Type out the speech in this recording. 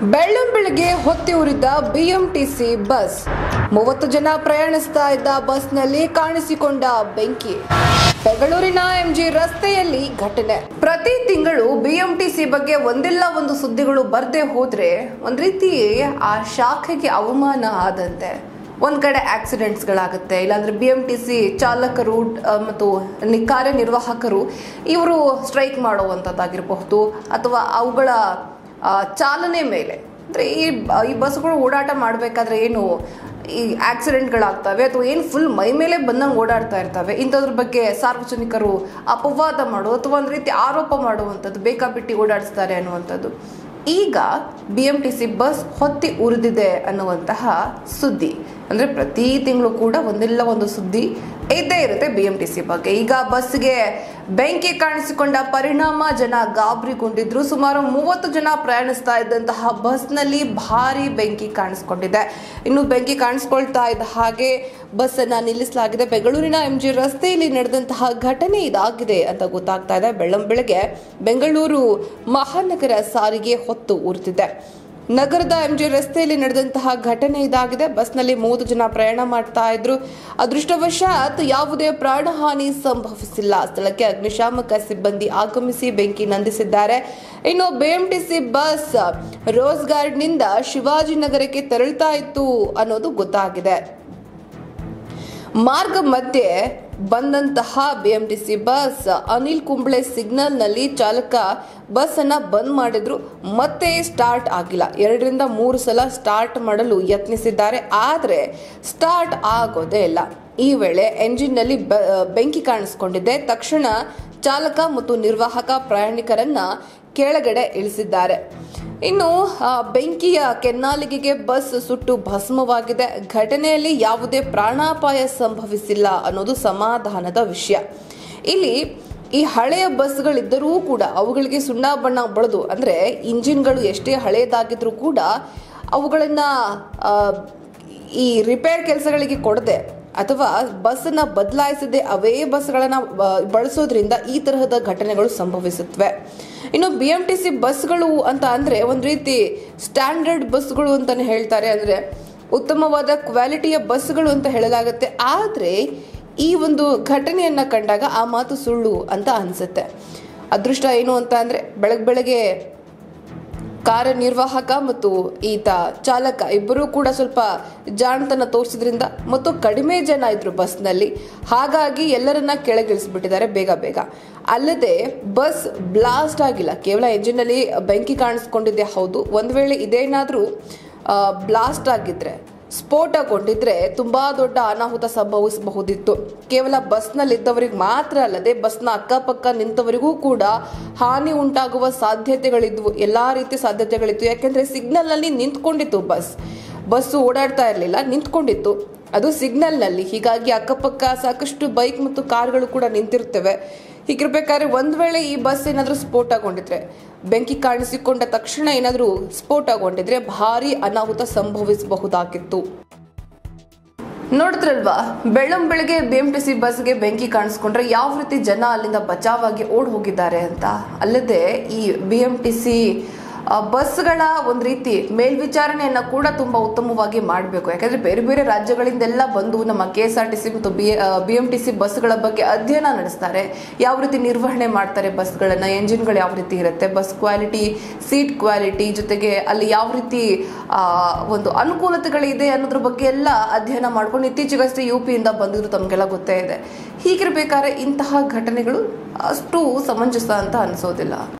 ಬೆಳ್ಳಂಬೆಳಗ್ಗೆ ಹೊತ್ತಿ ಉರಿದ BMTC bus ಮೂವತ್ತು ಜನ ಪ್ರಯಾಣಿಸ್ತಾ ಇದ್ದ ಬಸ್ನಲ್ಲಿ ಕಾಣಿಸಿಕೊಂಡ ಬೆಂಕಿ ಬೆಂಗಳೂರಿನ ಎಂಜಿ ರಸ್ತೆಯಲ್ಲಿ ಘಟನೆ ಪ್ರತಿ ತಿಂಗಳು ಬಿಎಂಟಿಸಿ ಬಗ್ಗೆ ಒಂದಿಲ್ಲ ಒಂದು ಸುದ್ದಿಗಳು ಬರ್ದೇ ಹೋದ್ರೆ ಒಂದ್ ರೀತಿ ಆ ಶಾಖೆಗೆ ಅವಮಾನ ಆದಂತೆ ಒಂದ್ ಕಡೆ ಆಕ್ಸಿಡೆಂಟ್ಸ್ಗಳಾಗುತ್ತೆ ಇಲ್ಲಾಂದ್ರೆ ಬಿ ಎಂ ಟಿ ಸಿ ಚಾಲಕರು ಆ, ಮತ್ತು ನಿ- ಕಾರ್ಯನಿರ್ವಾಹಕರು ಇವರು ಸ್ಟ್ರೈಕ್ ಮಾಡುವಂಥದ್ದಾಗಿರಬಹುದು ಅಥವಾ ಅವುಗಳ ಆ, ಚಾಲನೆ ಮೇಲೆ ಅಂದರೆ ಈ ಈ ಬಸ್ಗಳು ಓಡಾಟ ಮಾಡಬೇಕಾದ್ರೆ ಏನು ಈ ಆಕ್ಸಿಡೆಂಟ್ಗಳಾಗ್ತವೆ ಅಥವಾ ಏನು ಫುಲ್ ಮೈ ಮೇಲೆ ಬಂದಂಗೆ ಓಡಾಡ್ತಾ ಇರ್ತವೆ ಇಂಥದ್ರ ಬಗ್ಗೆ ಸಾರ್ವಜನಿಕರು ಅಪವಾದ ಮಾಡೋದು ಅಥವಾ ಒಂದು ರೀತಿ ಆರೋಪ ಮಾಡುವಂಥದ್ದು ಬೇಕಾಬಿಟ್ಟಿ ಓಡಾಡಿಸ್ತಾರೆ ಅನ್ನುವಂಥದ್ದು ಈಗ B M T C bus ಹೊತ್ತಿ ಉರಿದಿದೆ ಅನ್ನುವಂತಹ ಸುದ್ದಿ ಅಂದರೆ ಪ್ರತಿ ತಿಂಗಳು ಕೂಡ ಒಂದಿಲ್ಲ ಒಂದು ಸುದ್ದಿ ಇದ್ದೇ ಇರುತ್ತೆ ಬಿ ಎಂ ಟಿ ಸಿ ಬಗ್ಗೆ ಈಗ ಬಸ್ಗೆ ಬೆಂಕಿ ಕಾಣಿಸಿಕೊಂಡ ಪರಿಣಾಮ ಜನ ಗಾಬರಿಗೊಂಡಿದ್ರು ಸುಮಾರು ಮೂವತ್ತು ಜನ ಪ್ರಯಾಣಿಸ್ತಾ ಇದ್ದಂತಹ ಬಸ್ನಲ್ಲಿ ಭಾರಿ ಬೆಂಕಿ ಕಾಣಿಸ್ಕೊಂಡಿದೆ ಇನ್ನು ಬೆಂಕಿ ಕಾಣಿಸ್ಕೊಳ್ತಾ ಇದ್ದ ಹಾಗೆ ಬಸ್ ಅನ್ನ ನಿಲ್ಲಿಸಲಾಗಿದೆ ಬೆಂಗಳೂರಿನ ಎಂ ಜಿ ರಸ್ತೆಯಲ್ಲಿ ನಡೆದಂತಹ ಘಟನೆ ಇದಾಗಿದೆ ಅಂತ ಗೊತ್ತಾಗ್ತಾ ಇದೆ ಬೆಳ್ಳಂ ಬೆಳಗ್ಗೆ ಬೆಂಗಳೂರು ಮಹಾನಗರ ಸಾರಿಗೆ ಹೊತ್ತು ಉರಿದಿದೆ ನಗರದ ಎಂಜಿ ರಸ್ತೆಯಲ್ಲಿ ನಡೆದಂತಹ ಘಟನೆ ಇದಾಗಿದೆ ಬಸ್ನಲ್ಲಿ ಮೂವತ್ತು ಜನ ಪ್ರಯಾಣ ಮಾಡ್ತಾ ಇದ್ರು ಅದೃಷ್ಟವಶಾತ್ ಯಾವುದೇ ಪ್ರಾಣಹಾನಿ ಸಂಭವಿಸಿಲ್ಲ ಸ್ಥಳಕ್ಕೆ ಅಗ್ನಿಶಾಮಕ ಸಿಬ್ಬಂದಿ ಆಗಮಿಸಿ ಬೆಂಕಿ ನಂದಿಸಿದ್ದಾರೆ ಇನ್ನು ಬಿಎಂಟಿಸಿ ಬಸ್ ರೋಸ್ ಗಾರ್ಡ್ನಿಂದ ಶಿವಾಜಿನಗರಕ್ಕೆ ತೆರಳ್ತಾ ಇತ್ತು ಅನ್ನೋದು ಗೊತ್ತಾಗಿದೆ ಮಾರ್ಗ ಮಧ್ಯೆ ಬಂದಂತಹ ಬಿಎಂಟಿಸಿ ಬಸ್ ಅನಿಲ್ ಕುಂಬ್ಳೆ ಸಿಗ್ನಲ್ನಲ್ಲಿ ಚಾಲಕ ಬಸ್ ಅನ್ನ ಬಂದ್ ಮಾಡಿದ್ರು ಮತ್ತೆ ಸ್ಟಾರ್ಟ್ ಆಗಿಲ್ಲ ಎರಡರಿಂದ ಮೂರು ಸಲ ಸ್ಟಾರ್ಟ್ ಮಾಡಲು ಯತ್ನಿಸಿದ್ದಾರೆ ಆದರೆ ಸ್ಟಾರ್ಟ್ ಆಗೋದೇ ಇಲ್ಲ ಈ ವೇಳೆ ಎಂಜಿನ್ನಲ್ಲಿ ಬ- ಬೆಂಕಿ ಕಾಣಿಸಿಕೊಂಡಿದೆ ತಕ್ಷಣ ಚಾಲಕ ಮತ್ತು ನಿರ್ವಾಹಕ ಪ್ರಯಾಣಿಕರನ್ನ ಕೆಳಗಡೆ ಇಳಿಸಿದ್ದಾರೆ ಇನ್ನು ಆ, ಬೆಂಕಿಯ ಕೆನ್ನಾಲಿಗೆಗೆ ಬಸ್ ಸುಟ್ಟು ಭಸ್ಮವಾಗಿದೆ ಘಟನೆಯಲ್ಲಿ ಯಾವುದೇ ಪ್ರಾಣಾಪಾಯ ಸಂಭವಿಸಿಲ್ಲ ಅನ್ನೋದು ಸಮಾಧಾನದ ವಿಷಯ ಇಲ್ಲಿ ಈ ಹಳೆಯ ಬಸ್ಗಳಿದ್ದರೂ ಕೂಡ ಅವುಗಳಿಗೆ ಸುಣ್ಣ ಬಣ್ಣ ಬಳಿದು ಅಂದರೆ ಇಂಜಿನ್ಗಳು ಎಷ್ಟೇ ಹಳೆಯದಾಗಿದ್ರೂ ಕೂಡ ಅವುಗಳನ್ನು ಈ ರಿಪೇರ್ ಕೆಲಸಗಳಿಗೆ ಕೊಡದೆ ಅಥವಾ ಬಸ್ಸನ್ನ ಬದಲಾಯಿಸದೆ ಅವೇ ಬಸ್ಗಳನ್ನ ಬ- ಬಳಸೋದ್ರಿಂದ ಈ ತರಹದ ಘಟನೆಗಳು ಸಂಭವಿಸುತ್ತವೆ ಇನ್ನು ಬಿ ಎಂ ಟಿ ಸಿ ಬಸ್ಗಳು ಅಂತ ಅಂದ್ರೆ ಒಂದು ರೀತಿ ಸ್ಟ್ಯಾಂಡರ್ಡ್ ಬಸ್ಗಳು ಅಂತಾನೆ ಹೇಳ್ತಾರೆ ಅಂದ್ರೆ ಉತ್ತಮವಾದ ಕ್ವಾಲಿಟಿಯ ಬಸ್ಗಳು ಅಂತ ಹೇಳಲಾಗುತ್ತೆ ಆದರೆ ಈ ಒಂದು ಘಟನೆಯನ್ನ ಕಂಡಾಗ ಆ ಮಾತು ಸುಳ್ಳು ಅಂತ ಅನ್ಸುತ್ತೆ ಅದೃಷ್ಟ ಏನು ಅಂತ ಅಂದ್ರೆ ಬೆಳಗ್ಗೆ ಬೆಳಗ್ಗೆ ಕಾರ್ಯನಿರ್ವಾಹಕ ಮತ್ತು ಈತ ಚಾಲಕ ಇಬ್ಬರೂ ಕೂಡ ಸ್ವಲ್ಪ ಜಾಣತನ ತೋರಿಸಿದ್ರಿಂದ ಮತ್ತು ಕಡಿಮೆ ಜನ ಇದ್ರು ಬಸ್ನಲ್ಲಿ ಹಾಗಾಗಿ ಎಲ್ಲರನ್ನ ಕೆಳಗಿಳಿಸ್ಬಿಟ್ಟಿದ್ದಾರೆ ಬೇಗ ಬೇಗ ಅಲ್ಲದೆ ಬಸ್ ಬ್ಲಾಸ್ಟ್ ಆಗಿಲ್ಲ ಕೇವಲ ಎಂಜಿನಲ್ಲಿ ಬೆಂಕಿ ಕಾಣಿಸ್ಕೊಂಡಿದ್ದೆ ಹೌದು ಒಂದು ವೇಳೆ ಇದೇನಾದರೂ ಬ್ಲಾಸ್ಟ್ ಆಗಿದ್ರೆ ಸ್ಫೋಟಗೊಂಡಿದ್ರೆ ತುಂಬಾ ದೊಡ್ಡ ಅನಾಹುತ ಸಂಭವಿಸಬಹುದಿತ್ತು ಕೇವಲ ಬಸ್ನಲ್ಲಿದ್ದವರಿಗೆ ಮಾತ್ರ ಅಲ್ಲದೆ ಬಸ್ನ ಅಕ್ಕಪಕ್ಕ ನಿಂತವರಿಗೂ ಕೂಡ ಹಾನಿ ಉಂಟಾಗುವ ಸಾಧ್ಯತೆಗಳಿದ್ವು ಎಲ್ಲಾ ರೀತಿಯ ಸಾಧ್ಯತೆಗಳಿತ್ತು ಯಾಕೆಂದ್ರೆ ಸಿಗ್ನಲ್ ನಲ್ಲಿ ನಿಂತ್ಕೊಂಡಿತ್ತು ಬಸ್ ಬಸ್ಸು ಓಡಾಡ್ತಾ ಇರಲಿಲ್ಲ ನಿಂತ್ಕೊಂಡಿತ್ತು ಅದು ಸಿಗ್ನಲ್ನಲ್ಲಿ ಹೀಗಾಗಿ ಅಕ್ಕಪಕ್ಕ ಸಾಕಷ್ಟು ಬೈಕ್ ಮತ್ತು ಕಾರ್ಗಳು ಕೂಡ ನಿಂತಿರ್ತವೆ ಹೀಗಿರ್ಬೇಕಾದ್ರೆ ಒಂದ್ ವೇಳೆ ಈ ಬಸ್ ಏನಾದರೂ ಸ್ಫೋಟಗೊಂಡಿದ್ರೆ ಬೆಂಕಿ ಕಾಣಿಸಿಕೊಂಡ ತಕ್ಷಣ ಏನಾದರೂ ಸ್ಫೋಟಗೊಂಡಿದ್ರೆ ಭಾರಿ ಅನಾಹುತ ಸಂಭವಿಸಬಹುದಾಗಿತ್ತು ನೋಡಿದ್ರಲ್ವಾ ಬೆಳ್ಳಂ ಬೆಳಗ್ಗೆ ಬಿ ಎಂ ಟಿ ಸಿ ಬಸ್ಗೆ ಬೆಂಕಿ ಕಾಣಿಸ್ಕೊಂಡ್ರೆ ಯಾವ ರೀತಿ ಜನ ಅಲ್ಲಿಂದ ಬಚಾವಾಗಿ ಓಡ್ ಹೋಗಿದ್ದಾರೆ ಅಂತ ಅಲ್ಲದೆ ಈ ಬಿ ಎಂ ಟಿ ಸಿ ಬಸ್ಗಳ ಒಂದು ರೀತಿ ಮೇಲ್ವಿಚಾರಣೆಯನ್ನ ಕೂಡ ತುಂಬಾ ಉತ್ತಮವಾಗಿ ಮಾಡಬೇಕು ಯಾಕಂದ್ರೆ ಬೇರೆ ಬೇರೆ ರಾಜ್ಯಗಳಿಂದೆಲ್ಲ ಬಂದು ನಮ್ಮ K S R T C ಮತ್ತು B B M T C ಬಸ್ಗಳ ಬಗ್ಗೆ ಅಧ್ಯಯನ ನಡೆಸ್ತಾರೆ ಯಾವ ರೀತಿ ನಿರ್ವಹಣೆ ಮಾಡ್ತಾರೆ ಬಸ್ಗಳನ್ನ ಎಂಜಿನ್ಗಳು ಯಾವ ರೀತಿ ಇರುತ್ತೆ ಬಸ್ ಕ್ವಾಲಿಟಿ ಸೀಟ್ ಕ್ವಾಲಿಟಿ ಜೊತೆಗೆ ಅಲ್ಲಿ ಯಾವ ರೀತಿ ಆ, ಒಂದು ಅನುಕೂಲತೆಗಳಿದೆ ಅನ್ನೋದ್ರ ಬಗ್ಗೆ ಎಲ್ಲ ಅಧ್ಯಯನ ಮಾಡ್ಕೊಂಡು ಇತ್ತೀಚೆಗಷ್ಟೇ ಯು ಪಿಯಿಂದ ಬಂದಿದ್ರು ತಮಗೆಲ್ಲ ಗೊತ್ತೇ ಇದೆ ಹೀಗಿರ್ಬೇಕಾದ್ರೆ ಇಂತಹ ಘಟನೆಗಳು ಅಷ್ಟು ಸಮಂಜಸ ಅಂತ ಅನಿಸೋದಿಲ್ಲ